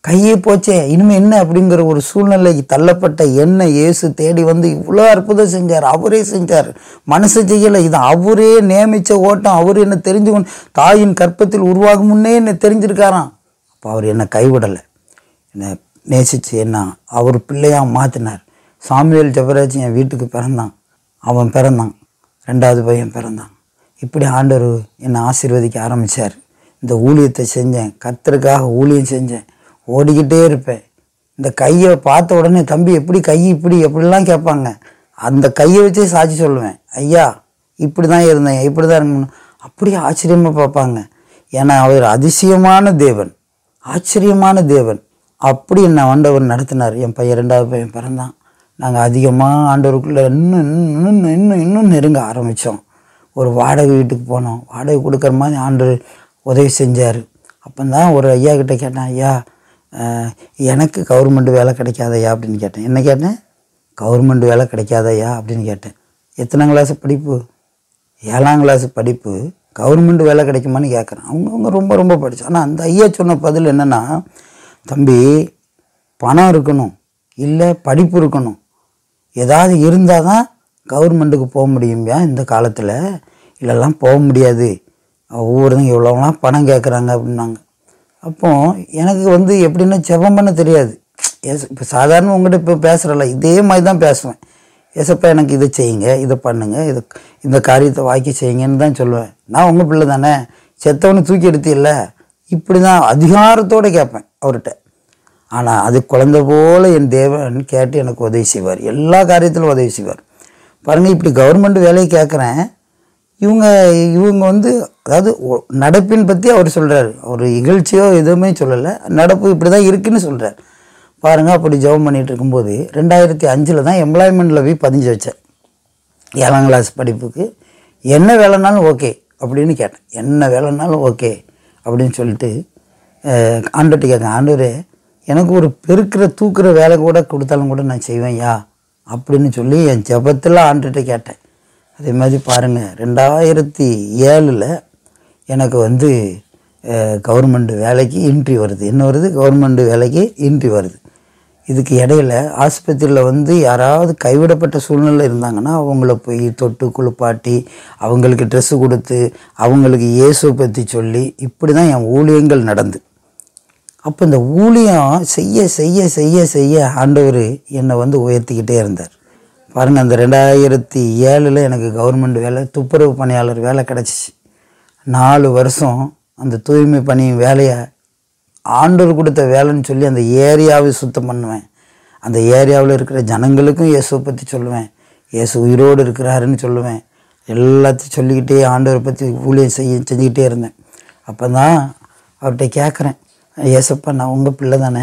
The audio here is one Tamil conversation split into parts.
கையே போச்சே இனிமே என்ன அப்படிங்கிற ஒரு சூழ்நிலைக்கு தள்ளப்பட்ட என்ன இயேசு தேடி வந்து இவ்வளோ அற்புதம் செஞ்சார் அவரே செஞ்சார் மனசு செய்யலை இது அவரே நியமித்த ஓட்டம் அவர் என்ன தெரிஞ்சு கொண்டு தாயின் கற்பத்தில் உருவாகும் முன்னே என்ன தெரிஞ்சிருக்காராம் அப்போ அவர் என்னை கைவிடலை என்னை நேசித்து என்ன அவர் பிள்ளையாக மாற்றினார் சாமுவேல் ஜெபராஜ் என் வீட்டுக்கு பிறந்தான் அவன் பிறந்தான் ரெண்டாவது பையன் பிறந்தான் இப்படி ஆண்டவர் என்னை ஆசீர்வதிக்க ஆரம்பித்தார் இந்த ஊழியத்தை செஞ்சேன் கர்த்தருக்காக ஊழியம் செஞ்சேன் ஓடிக்கிட்டே இருப்பேன் இந்த கையை பார்த்த உடனே தம்பி எப்படி கை இப்படி எப்படிலாம் கேட்பாங்க அந்த கையை வச்சே சாட்சி சொல்லுவேன் ஐயா இப்படி தான் இருந்தேன் இப்படி தான் இருக்கணும் அப்படியே ஆச்சரியமாக பார்ப்பாங்க ஏன்னா அவர் அதிசயமான தேவன் ஆச்சரியமான தேவன் அப்படி என்னை ஆண்டவர் நடத்தினார் என் பையன் ரெண்டாவது பையன் பிறந்தான் நாங்கள் அதிகமாக ஆண்டவருக்குள்ளே இன்னும் இன்னும் இன்னும் இன்னும் இன்னும் நெருங்க ஆரம்பித்தோம் ஒரு வாடகை வீட்டுக்கு போனோம் வாடகை கொடுக்குற மாதிரி ஆண்டவர் உதவி செஞ்சார் அப்போ தான் ஒரு ஐயா கிட்ட கேட்டேன் ஐயா அஹ், எனக்கு கவர்மெண்ட் வேலை கிடைக்காதய்யா அப்படின்னு கேட்டேன் என்ன கேட்டேன் கவர்மெண்ட் வேலை கிடைக்காதய்யா அப்படின்னு கேட்டேன் எத்தனை கிளாஸ் படிப்பு ஏழாம் கிளாஸ் படிப்பு கவர்மெண்ட் வேலை கிடைக்குமான்னு கேட்குறேன் அவங்கவுங்க ரொம்ப ரொம்ப படிச்சு ஆனால் அந்த ஐயா சொன்ன பதில் என்னென்னா தம்பி பணம் இருக்கணும் இல்லை படிப்பு இருக்கணும் ஏதாவது இருந்தால் தான் கவர்மெண்ட்டுக்கு போக முடியும்பா இந்த காலத்தில் இல்லைல்லாம் போக முடியாது ஒவ்வொருத்தங்க இவ்வளோலாம் பணம் கேட்குறாங்க அப்படின்னாங்க அப்போ எனக்கு வந்து எப்படின்னா ஜெபம் பண்ண தெரியாது எஸ் இப்போ சாதாரண உங்கள்கிட்ட இப்போ பேசுகிறல இதே மாதிரி தான் பேசுவேன் ஏசப்பா எனக்கு இதை செய்யுங்க இதை பண்ணுங்க இது இந்த காரியத்தை வாக்கி செய்யுங்கன்னு தான் சொல்லுவேன் நான் உங்கள் பிள்ளை தானே செத்தவனை தூக்கி எடுத்தில்ல இப்படி தான் அதிகாரத்தோடு கேட்பேன் அவர்கிட்ட ஆனால் அது குழந்தை போல என் தேவன் கேட்டு எனக்கு உதவி செய்வார் எல்லா காரியத்திலும் உதவி செய்வார் பாருங்கள் இப்படி கவர்மெண்ட் வேலையை கேட்குறேன் இவங்க இவங்க வந்து அதாவது ஒ- நடப்பின் பற்றி அவர் சொல்கிறார் ஒரு இகழ்ச்சியோ எதுவுமே சொல்லலை நடப்பு இப்படி தான் இருக்குன்னு சொல்கிறார் பாருங்கள் அப்படி ஜெபம் பண்ணிட்டு இருக்கும்போது ரெண்டாயிரத்தி அஞ்சில் தான் எம்ப்ளாய்மெண்ட்டில் போய் பதிஞ்சு வச்சேன் ஏழாம் கிளாஸ் படிப்புக்கு என்ன வேலைனாலும் ஓகே அப்படின்னு கேட்டேன் என்ன வேலைனாலும் ஓகே அப்படின்னு சொல்லிட்டு அஹ், ஆண்டவர்கிட்ட கேட்கேன் ஆண்டவரே எனக்கு ஒரு பெருக்கிற தூக்குற வேலை கூட கொடுத்தாலும் கூட நான் செய்வேன்யா அப்படின்னு சொல்லி என் ஜெபத்தில் ஆண்டுகிட்ட கேட்டேன் அதே மாதிரி பாருங்கள் ரெண்டாயிரத்தி ஏழில் எனக்கு வந்து கவர்மெண்ட் வேலைக்கு இன்ட்ரி வருது என்ன வருது கவர்மெண்ட் வேலைக்கு இன்ட்ரி வருது இதுக்கு இடையில ஆஸ்பத்திரியில் வந்து யாராவது கைவிடப்பட்ட சூழ்நிலை இருந்தாங்கன்னா அவங்கள போய் தொட்டு குளிப்பாட்டி அவங்களுக்கு ட்ரெஸ்ஸு கொடுத்து அவங்களுக்கு இயேசு பற்றி சொல்லி இப்படி தான் என் ஊழியங்கள் நடந்து அப்போ இந்த ஊழியம் செய்ய செய்ய செய்ய செய்ய ஆண்டவர் என்னை வந்து உயர்த்திக்கிட்டே இருந்தார் பாருங்கள் அந்த ரெண்டாயிரத்தி ஏழில் எனக்கு கவர்மெண்ட் வேலை துப்புரவு பணியாளர் வேலை கிடச்சிச்சு நாலு வருஷம் அந்த தூய்மை பணி வேலையை ஆண்டவர் கொடுத்த வேலைன்னு சொல்லி அந்த ஏரியாவை சுத்தம் பண்ணுவேன் அந்த ஏரியாவில் இருக்கிற ஜனங்களுக்கும் இயேசுவை பற்றி சொல்லுவேன் இயேசு உயிரோடு இருக்கிறாருன்னு சொல்லுவேன் எல்லாத்தையும் சொல்லிக்கிட்டே ஆண்டவரை பற்றி ஊழியம் செய்ய செஞ்சுக்கிட்டே இருந்தேன் அப்போ தான் அவர்கிட்ட கேட்குறேன் ஏசப்பா நான் உங்கள் பிள்ளை தானே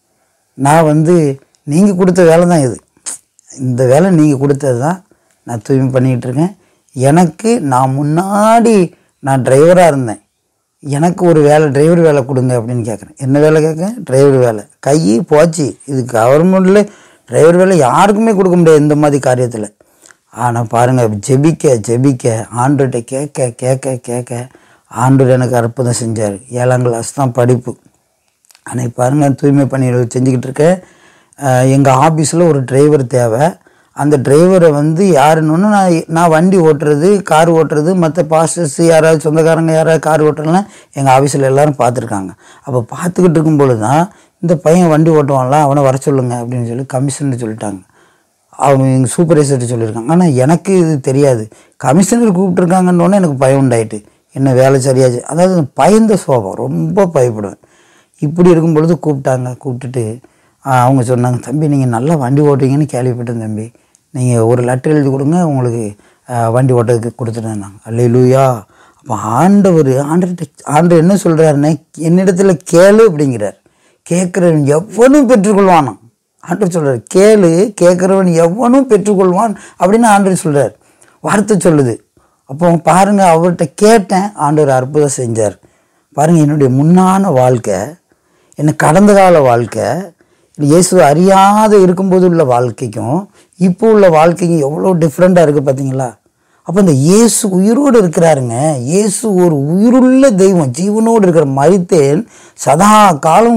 நான் வந்து நீங்கள் கொடுத்த வேலை தான் இது இந்த வேலை நீங்கள் கொடுத்தது தான் நான் தூய்மை பண்ணிக்கிட்டு இருக்கேன் எனக்கு நான் முன்னாடி நான் டிரைவராக இருந்தேன் எனக்கு ஒரு வேலை டிரைவர் வேலை கொடுங்க அப்படின்னு கேட்குறேன் என்ன வேலை கேட்குறேன் டிரைவர் வேலை கை போச்சு இது கவர்மெண்ட்டில் டிரைவர் வேலை யாருக்குமே கொடுக்க முடியாது இந்த மாதிரி காரியத்தில் ஆனால் பாருங்கள் ஜெபிக்க ஜெபிக்க ஆண்டர்கிட்ட கேட்க கேட்க கேட்க ஆண்டவர் எனக்கு அற்புதம் செஞ்சார் ஏழாம் கிளாஸ் தான் படிப்பு அன்னைக்கு பாருங்கள் தூய்மை பணிகள் செஞ்சுக்கிட்டு இருக்கேன் எங்கள் ஆஃபீஸில் ஒரு டிரைவர் தேவை அந்த டிரைவரை வந்து யாருன்னு நான் நான் வண்டி ஓட்டுறது கார் ஓட்டுறது மற்ற பாஸ்டர்ஸ் யாராவது சொந்தக்காரங்க யாராவது கார் ஓட்டுறதுலாம் எங்கள் ஆஃபீஸில் எல்லாரும் பார்த்துருக்காங்க அப்போ பார்த்துக்கிட்டு இருக்கும் பொழுது தான் இந்த பையன் வண்டி ஓட்டுவான்ல அவனை வர சொல்லுங்க அப்படின்னு சொல்லி கமிஷனர் சொல்லிட்டாங்க அவங்க எங்கள் சூப்பர்வைசர்கிட்ட சொல்லியிருக்காங்க ஆனால் எனக்கு இது தெரியாது கமிஷனர் கூப்பிட்ருக்காங்கன்னொன்னே எனக்கு பயம் உண்டாயிட்டு என்ன வேலை சரியாச்சு அதாவது பயந்த சோபம் ரொம்ப பயப்படுவேன் இப்படி இருக்கும் பொழுது கூப்பிட்டாங்க கூப்பிட்டுட்டு ஆ, அவங்க சொன்னாங்க தம்பி நீங்கள் நல்லா வண்டி ஓட்டுவீங்கன்னு கேள்விப்பட்டேன் தம்பி நீங்கள் ஒரு லெட்டர் எழுதி கொடுங்க உங்களுக்கு ஆ, வண்டி ஓட்டுறதுக்கு கொடுத்துட்டேன் அல்ல லூயா அப்போ ஆண்டவர் ஆண்டர்கிட்ட ஆண்டவர் என்ன சொல்கிறாருன்னா என்னிடத்துல கேளு அப்படிங்கிறார் கேட்குறவன் எவனும் பெற்றுக்கொள்வானாம் ஆண்டவர் சொல்கிறார் கேளு கேட்குறவன் எவனும் பெற்றுக்கொள்வான் அப்படின்னு ஆண்டவர் சொல்கிறார் வார்த்தை சொல்லுது அப்போ பாருங்க அவர்கிட்ட கேட்டேன் ஆண்டவர் அற்புதம் செஞ்சார் பாருங்க என்னுடைய முன்னான வாழ்க்கை என்ன கடந்த கால வாழ்க்கை இயேசு அறியாத இருக்கும்போது உள்ள வாழ்க்கைக்கும் இப்போ உள்ள வாழ்க்கைக்கும் எவ்வளோ டிஃப்ரெண்ட்டாக இருக்குது பார்த்தீங்களா அப்போ இந்த இயேசு உயிரோடு இருக்கிறாருங்க இயேசு ஒரு உயிருள்ள தெய்வம் ஜீவனோடு இருக்கிற மரித்தேன் சதா காலம்